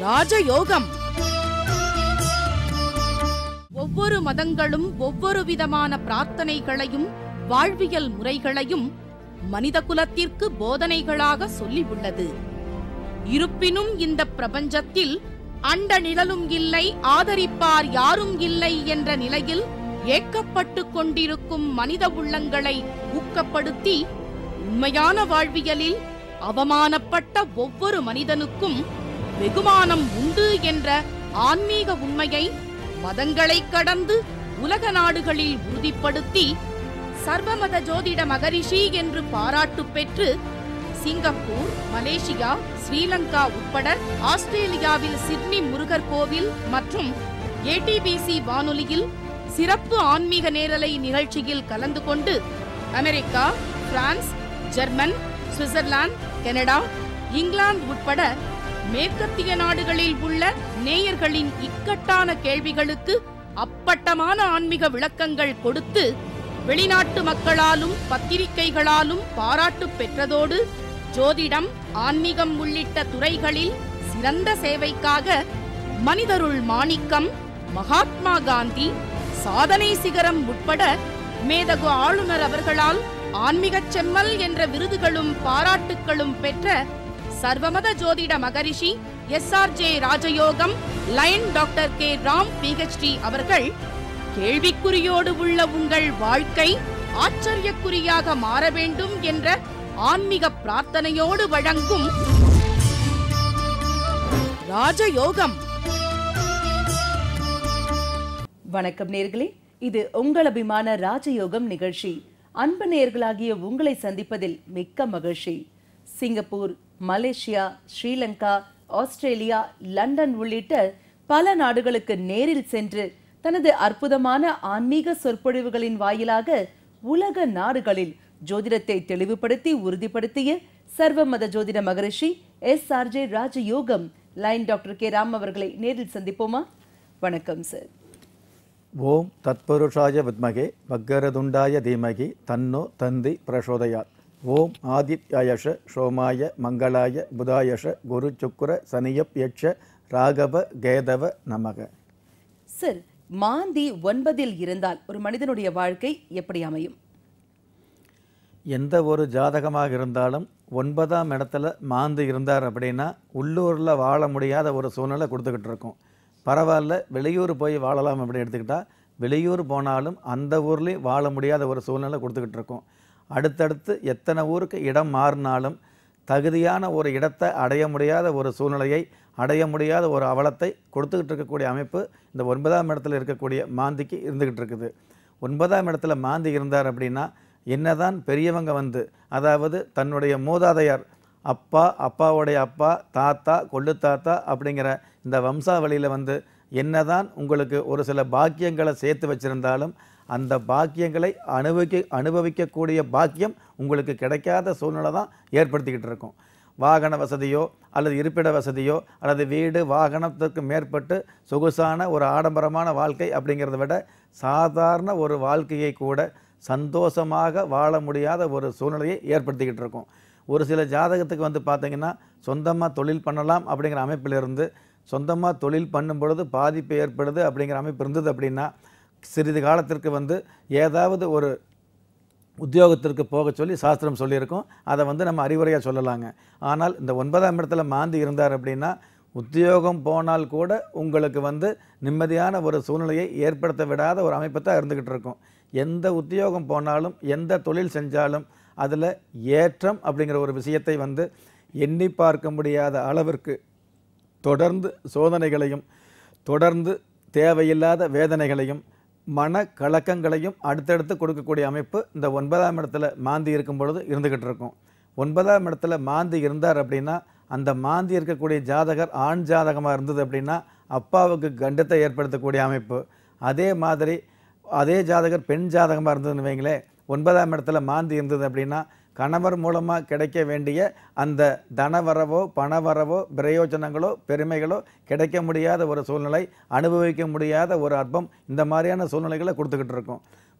ராஜயோகம் ஒவ்வொரு மதங்களும் ஒவ்வொரு விதமான பிரார்த்தனைகளையும் வாழ்வியல் முறைகளையும் மனித குலத்திற்கு போதனைகளாக சொல்லியுள்ளது இருப்பினும் இந்த பிரபஞ்சத்தில் அண்ட நிழலும் இல்லை ஆதரிப்பார் யாரும் இல்லை என்ற நிலையில் ஏக்கப்பட்டுக் கொண்டிருக்கும் மனித உள்ளங்களை ஊக்கப்படுத்தி உண்மையான வாழ்வியலில் அவமானப்பட்ட ஒவ்வொரு மனிதனுக்கும் வெகுமானம் உண்டு என்ற ஆன்மீக உண்மையை மதங்களைக் கடந்து உலக நாடுகளில் உறுதிப்படுத்தி சர்வமத ஜோதிட மகரிஷி என்று பாராட்டு பெற்று சிங்கப்பூர் மலேசியா ஸ்ரீலங்கா உட்பட ஆஸ்திரேலியாவில் சிட்னி முருகர் கோவில் மற்றும் ஏடிபிசி வானொலியில் சிறப்பு ஆன்மீக நேரலை நிகழ்ச்சியில் கலந்து கொண்டு America France German Switzerland Canada England உட்பட மேற்கத்திய நாடுகளில் உள்ள நேயர்களின் இக்கட்டான கேள்விகளுக்கு அப்பட்டமான ஆன்மீக விளக்கங்கள் கொடுத்து வெளிநாட்டு மக்களாலும் பத்திரிகைகளாலும் பாராட்டு பெற்றதோடு ஜோதிடம் ஆன்மீகம் உள்ளிட்ட துறைகளில் சிறந்த சேவைக்காக மனிதருள் மாணிக்கம் மகாத்மா காந்தி சாதனை சிகரம் உட்பட மேதகு ஆளுநர் அவர்களால் ஆன்மீகச் செம்மல் என்ற விருதுகளும் பாராட்டுக்களும் பெற்ற சர்வமத ஜோதிட மகரிஷி S R J Rajayogam lion doctor K Ram PhD அவர்கள் கேள்விக்குறியோடு உள்ள உங்கள் வாழ்க்கை ஆச்சரியக்குறியாக மாற வேண்டும் என்ற ஆன்மீக பிரார்த்தனையோடு வழங்கும் ராஜயோகம் வணக்கம் நேர்களே இது உங்கள் அபிமான ராஜயோகம் நிகழ்ச்சி அன்பு நேர்களாகிய உங்களை சந்திப்பதில் மிக்க மகிழ்ச்சி Singapore Malaysia Sri Lanka Australia London உள்ளிட்ட பல நாடுகளுக்கு நேரில் சென்று தனது அற்புதமான ஆன்மீக சொற்பொழிவுகளின் வாயிலாக உலக நாடுகளில் ஜோதிடத்தை தெளிவுபடுத்தி உறுதிப்படுத்திய சர்வமத ஜோதிட மகரிஷி S R J Rajayogam lion doctor K Ram அவர்களை நேரில் சந்திப்போமா வணக்கம் சார் ஓம் தத்புருஷாய வித்மகே வக்கரதுண்டாய தீமகி தன்னோ தந்தி பிரசோதயாத் ஓம் ஆதித்யாயஷ சோமாய மங்களாய புதாயஷ குரு சுக்குர சனியப் யட்ச ராகவ கேதவ நமக சார் மாந்தி ஒன்பதில் இருந்தால் ஒரு மனிதனுடைய வாழ்க்கை எப்படி அமையும் எந்த ஒரு ஜாதகமாக இருந்தாலும் ஒன்பதாம் இடத்துல மாந்து இருந்தார் அப்படின்னா உள்ளூரில் வாழ முடியாத ஒரு சூழ்நிலை கொடுத்துக்கிட்டு இருக்கும் பரவாயில்ல வெளியூர் போய் வாழலாம் அப்படின்னு எடுத்துக்கிட்டால் வெளியூர் போனாலும் அந்த ஊர்லேயும் வாழ முடியாத ஒரு சூழ்நிலை கொடுத்துக்கிட்டு இருக்கும் அடுத்தடுத்து எத்தனை ஊருக்கு இடம் மாறினாலும் தகுதியான ஒரு இடத்தை அடைய முடியாத ஒரு சூழ்நிலையை அடைய முடியாத ஒரு அவலத்தை கொடுத்துக்கிட்டு இருக்கக்கூடிய அமைப்பு இந்த ஒன்பதாம் இடத்துல இருக்கக்கூடிய மாந்திக்கு இருந்துக்கிட்டு இருக்குது ஒன்பதாம் இடத்துல மாந்தி இருந்தார் அப்படின்னா என்னதான் பெரியவங்க வந்து அதாவது தன்னுடைய மூதாதையர் அப்பா அப்பாவுடைய அப்பா தாத்தா கொள்ளு தாத்தா அப்படிங்கிற இந்த வம்சாவளியில் வந்து என்னதான் உங்களுக்கு ஒரு சில பாக்கியங்களை சேர்த்து வச்சிருந்தாலும் அந்த பாக்கியங்களை அனுபவிக்க அனுபவிக்கக்கூடிய பாக்கியம் உங்களுக்கு கிடைக்காத சூழ்நிலை தான் ஏற்படுத்திக்கிட்டு இருக்கும் வாகன வசதியோ அல்லது இருப்பிட வசதியோ அல்லது வீடு வாகனத்திற்கு மேற்பட்டு சொகுசான ஒரு ஆடம்பரமான வாழ்க்கை அப்படிங்கிறத விட சாதாரண ஒரு வாழ்க்கையை கூட சந்தோஷமாக வாழ முடியாத ஒரு சூழ்நிலையை ஏற்படுத்திக்கிட்டு இருக்கும் ஒரு சில ஜாதகத்துக்கு வந்து பார்த்தீங்கன்னா சொந்தமாக தொழில் பண்ணலாம் அப்படிங்கிற அமைப்பிலிருந்து சொந்தமாக தொழில் பண்ணும் பொழுது பாதிப்பு ஏற்படுது அப்படிங்கிற அமைப்பு இருந்தது அப்படின்னா சிறிது காலத்திற்கு வந்து ஏதாவது ஒரு உத்தியோகத்திற்கு போக சொல்லி சாஸ்திரம் சொல்லியிருக்கோம் அதை வந்து நம்ம அறிவுரையாக சொல்லலாங்க ஆனால் இந்த ஒன்பதாம் இடத்துல மாந்தி இருந்தார் அப்படின்னா உத்தியோகம் போனால் கூட உங்களுக்கு வந்து நிம்மதியான ஒரு சூழ்நிலையை ஏற்படுத்த விடாத ஒரு அமைப்பு தான் இருந்துக்கிட்டு இருக்கும் எந்த உத்தியோகம் போனாலும் எந்த தொழில் செஞ்சாலும் அதில் ஏற்றம் அப்படிங்கிற ஒரு விஷயத்தை வந்து எண்ணி பார்க்க முடியாத அளவிற்கு தொடர்ந்து சோதனைகளையும் தொடர்ந்து தேவையில்லாத வேதனைகளையும் மன கலக்கங்களையும் அடுத்தடுத்து கொடுக்கக்கூடிய அமைப்பு இந்த ஒன்பதாம் இடத்துல மாந்தி இருக்கும் பொழுது இருந்துக்கிட்டு இருக்கும் ஒன்பதாம் இடத்துல மாந்தி இருந்தார் அப்படின்னா அந்த மாந்தி இருக்கக்கூடிய ஜாதகர் ஆண் ஜாதகமாக இருந்தது அப்படின்னா அப்பாவுக்கு கண்டத்தை ஏற்படுத்தக்கூடிய அமைப்பு அதே மாதிரி அதே ஜாதகர் பெண் ஜாதகமாக இருந்ததுன்னு வைங்களேன் ஒன்பதாம் இடத்துல மாந்தி இருந்தது அப்படின்னா கணவர் மூலமாக கிடைக்க வேண்டிய அந்த தனவரவோ பணவரவோ பிரயோஜனங்களோ பெருமைகளோ கிடைக்க முடியாத ஒரு சூழ்நிலை அனுபவிக்க முடியாத ஒரு அற்பம் இந்த மாதிரியான சூழ்நிலைகளை கொடுத்துக்கிட்டு இருக்கும்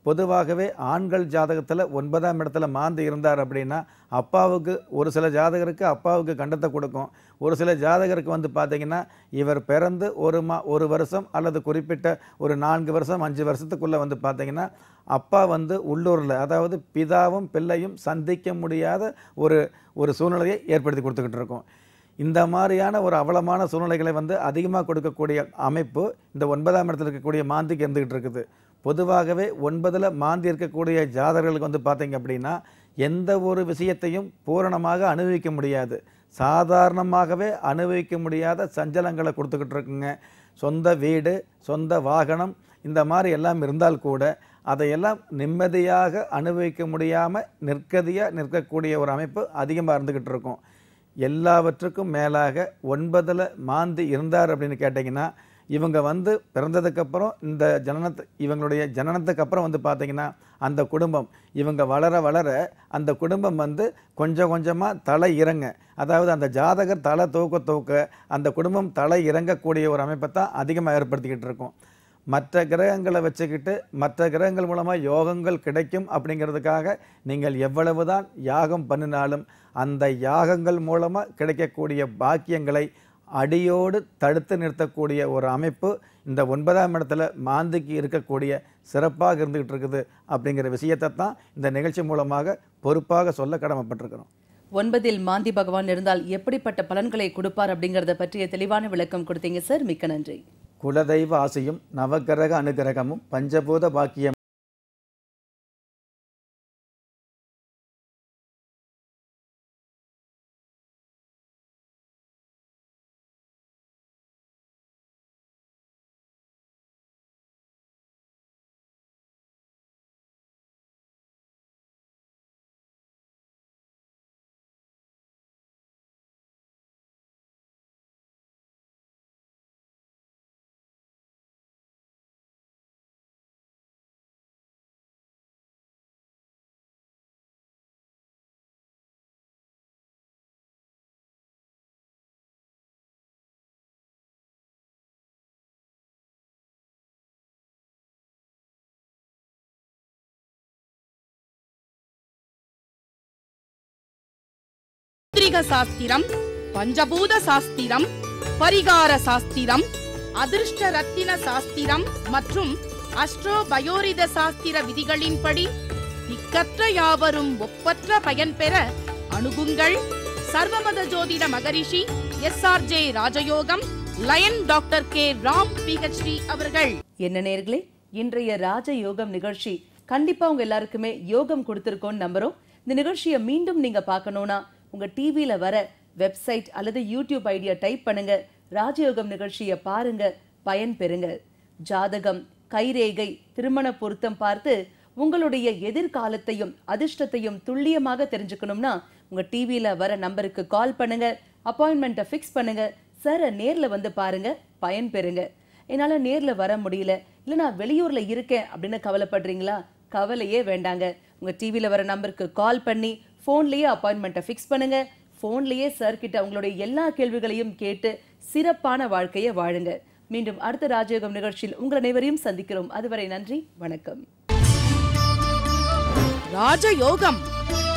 பொதுவாகவே ஆண்கள் ஜாதகத்தில் ஒன்பதாம் இடத்துல மாந்தி இருந்தார் அப்படின்னா அப்பாவுக்கு ஒரு சில ஜாதகருக்கு அப்பாவுக்கு கண்டத்தை கொடுக்கும் ஒரு சில ஜாதகருக்கு வந்து பார்த்தீங்கன்னா இவர் பிறந்து ஒரு மா ஒரு வருஷம் அல்லது குறிப்பிட்ட ஒரு நான்கு வருஷம் அஞ்சு வருஷத்துக்குள்ளே வந்து பார்த்தீங்கன்னா அப்பா வந்து உள்ளூரில் அதாவது பிதாவும் பிள்ளையும் சந்திக்க முடியாத ஒரு ஒரு சூழ்நிலையை ஏற்படுத்தி கொடுத்துக்கிட்டு இருக்கோம் இந்த மாதிரியான ஒரு அவலமான சூழ்நிலைகளை வந்து அதிகமாக கொடுக்கக்கூடிய அமைப்பு இந்த ஒன்பதாம் இடத்துல இருக்கக்கூடிய மாந்திக்கு இருந்துகிட்டு இருக்குது பொதுவாகவே ஒன்பதில் மாந்தி இருக்கக்கூடிய ஜாதகர்களுக்கு வந்து பார்த்தீங்க அப்படின்னா எந்த ஒரு விஷயத்தையும் பூரணமாக அனுபவிக்க முடியாது சாதாரணமாகவே அனுபவிக்க முடியாத சஞ்சலங்களை கொடுத்துக்கிட்டு இருக்குங்க சொந்த வீடு சொந்த வாகனம் இந்த மாதிரி எல்லாம் இருந்தால் கூட அதையெல்லாம் நிம்மதியாக அனுபவிக்க முடியாமல் நிற்கதியாக நிற்கக்கூடிய ஒரு அமைப்பு அதிகமாக இருந்துக்கிட்டு இருக்கும் எல்லாவற்றுக்கும் மேலாக ஒன்பதில் மாந்தி இருந்தார் அப்படின்னு கேட்டிங்கன்னா இவங்க வந்து பிறந்ததுக்கப்புறம் இந்த ஜனனத்து இவங்களுடைய ஜனனத்துக்கு அப்புறம் வந்து பார்த்தீங்கன்னா அந்த குடும்பம் இவங்க வளர வளர அந்த குடும்பம் வந்து கொஞ்சம் கொஞ்சமாக தலை இறங்க அதாவது அந்த ஜாதகர் தலை தூக்க தூக்க அந்த குடும்பம் தலை இறங்கக்கூடிய ஒரு அமைப்பை தான் அதிகமாக ஏற்படுத்திக்கிட்டு இருக்கும் மற்ற கிரகங்களை வச்சுக்கிட்டு மற்ற கிரகங்கள் மூலமாக யோகங்கள் கிடைக்கும் அப்படிங்கிறதுக்காக நீங்கள் எவ்வளவுதான் யாகம் பண்ணினாலும் அந்த யாகங்கள் மூலமாக கிடைக்கக்கூடிய பாக்கியங்களை அடியோடு தடுத்து நிறுத்தக்கூடிய ஒரு அமைப்பு இந்த ஒன்பதாம் இடத்துல மாந்திக்கு இருக்கக்கூடிய சிறப்பாக இருந்துகிட்டு இருக்குது அப்படிங்கிற விஷயத்தை தான் இந்த நிகழ்ச்சி மூலமாக பொறுப்பாக சொல்ல கடமைப்பட்டிருக்கிறோம் ஒன்பதில் மாந்தி பகவான் இருந்தால் எப்படிப்பட்ட பலன்களை கொடுப்பார் அப்படிங்கறத பற்றிய தெளிவான விளக்கம் கொடுத்தீங்க சார் மிக்க நன்றி குலதெய்வ ஆசையும் நவகிரக அனுகிரகமும் பஞ்சபூத பாக்கியம் தாந்திரிக சாஸ்திரம் பஞ்சபூத சாஸ்திரம் பரிகார சாஸ்திரம் அதிர்ஷ்ட ரத்தின சாஸ்திரம் மற்றும் அஸ்ட்ரோ பயோரித சாஸ்திர விதிகளின்படி திக்கற்ற யாவரும் ஒப்பற்ற பயன் பெற அணுகுங்கள் சர்வமத ஜோதிட மகரிஷி S R J Rajayogam lion doctor K Ram PhD அவர்கள் என்ன நேர்களே இன்றைய ராஜ யோகம் நிகழ்ச்சி கண்டிப்பா உங்க எல்லாருக்குமே யோகம் கொடுத்திருக்கோம்னு நம்புறோம் இந்த நிகழ்ச்சியை மீண்டும் நீங்க பார்க்கணும்னா உங்க டிவியில வர வெப்சைட் அல்லது யூடியூப் ஐடியா டைப் பண்ணுங்க ராஜயோகம் நிகழ்ச்சியை பாருங்க பயன் பெறுங்க ஜாதகம் கைரேகை திருமண பொருத்தம் பார்த்து உங்களுடைய எதிர்காலத்தையும் அதிர்ஷ்டத்தையும் துல்லியமாக தெரிஞ்சுக்கணும்னா உங்க டிவியில வர நம்பருக்கு கால் பண்ணுங்க அப்பாயின்மெண்ட்டை ஃபிக்ஸ் பண்ணுங்க சாரை நேர்ல வந்து பாருங்க பயன் பெறுங்க என்னால நேர்ல வர முடியல இல்ல நான் வெளியூர்ல இருக்கேன் அப்படின்னு கவலைப்படுறீங்களா கவலையே வேண்டாங்க உங்க டிவியில வர நம்பருக்கு கால் பண்ணி ஃபோன்லயே அப்பாயின்மெண்ட்டை ஃபிக்ஸ் பண்ணுங்க ஃபோன்லயே சார் கிட்ட உங்களுடைய எல்லா கேள்விகளையும் கேட்டு சிறப்பான வாழ்க்கையை வாழுங்க மீண்டும் அடுத்த ராஜயோகம் நிகழ்ச்சியில் உங்கள் அனைவரையும் சந்திக்கிறோம் அதுவரை நன்றி வணக்கம் ராஜயோகம்